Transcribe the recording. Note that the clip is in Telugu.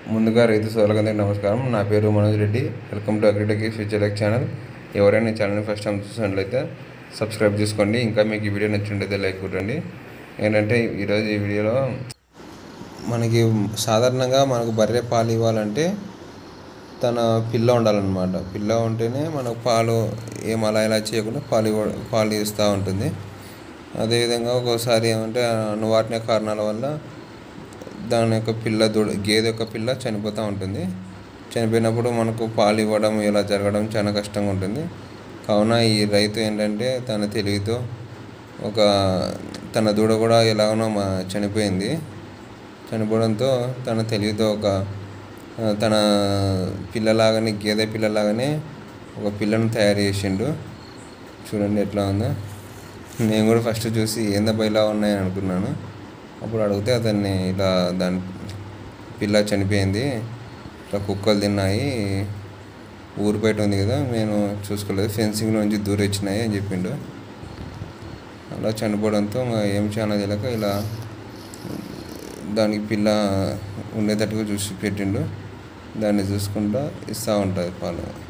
ముందుగా రైతు సోదరులందరికీ నమస్కారం నా పేరు Manoj Reddy welcome to Agritech Future like channel ఎవరైనా ఈ ఛానల్ని ఫస్ట్ టైం చూసినట్లయితే సబ్స్క్రైబ్ చేసుకోండి ఇంకా మీకు ఈ వీడియో నచ్చినట్లయితే లైక్ కొట్టండి ఏంటంటే ఈరోజు ఈ వీడియోలో మనకి సాధారణంగా మనకు బర్రె పాలు ఇవ్వాలంటే తన పిల్ల ఉండాలన్నమాట పిల్ల ఉంటేనే మనకు పాలు ఏం అలా ఇలా చేయకుండా పాలు ఇవ్వ పాలు ఇస్తూ ఉంటుంది అదేవిధంగా ఒక్కోసారి ఏమంటే అనివార్య కారణాల వల్ల దాని యొక్క పిల్ల దూడ గేదె యొక్క పిల్ల చనిపోతూ ఉంటుంది చనిపోయినప్పుడు మనకు పాలు ఇవ్వడం ఇలా జరగడం చాలా కష్టంగా ఉంటుంది కావున ఈ రైతు ఏంటంటే తన తెలివితో ఒక తన దూడ కూడా ఎలాగనో మా చనిపోయింది చనిపోవడంతో తన తెలివితో ఒక ఆ, తన పిల్లలాగానే గేదె పిల్లలాగానే ఒక పిల్లను తయారు చేసిండు చూడండి ఎట్లా ఉందో నేను కూడా ఫస్ట్ చూసి ఏందబ్బా ఇలా ఉన్నాయని అనుకున్నాను అప్పుడు అడిగితే అతన్ని ఇలా దాని పిల్ల చనిపోయింది ఇట్లా కుక్కలు తిన్నాయి ఊరు బయట ఉంది కదా నేను చూసుకోలేదు ఫెన్సింగ్ నుంచి దూరం వచ్చినాయి అని చెప్పిండు అలా చనిపోవడంతో మా ఏం చాలా తెలియక ఇలా దానికి పిల్ల ఉండేటట్టుగా చూసి పెట్టిండు దాన్ని చూసుకుంటా ఇస్తూ ఉంటుంది పాలు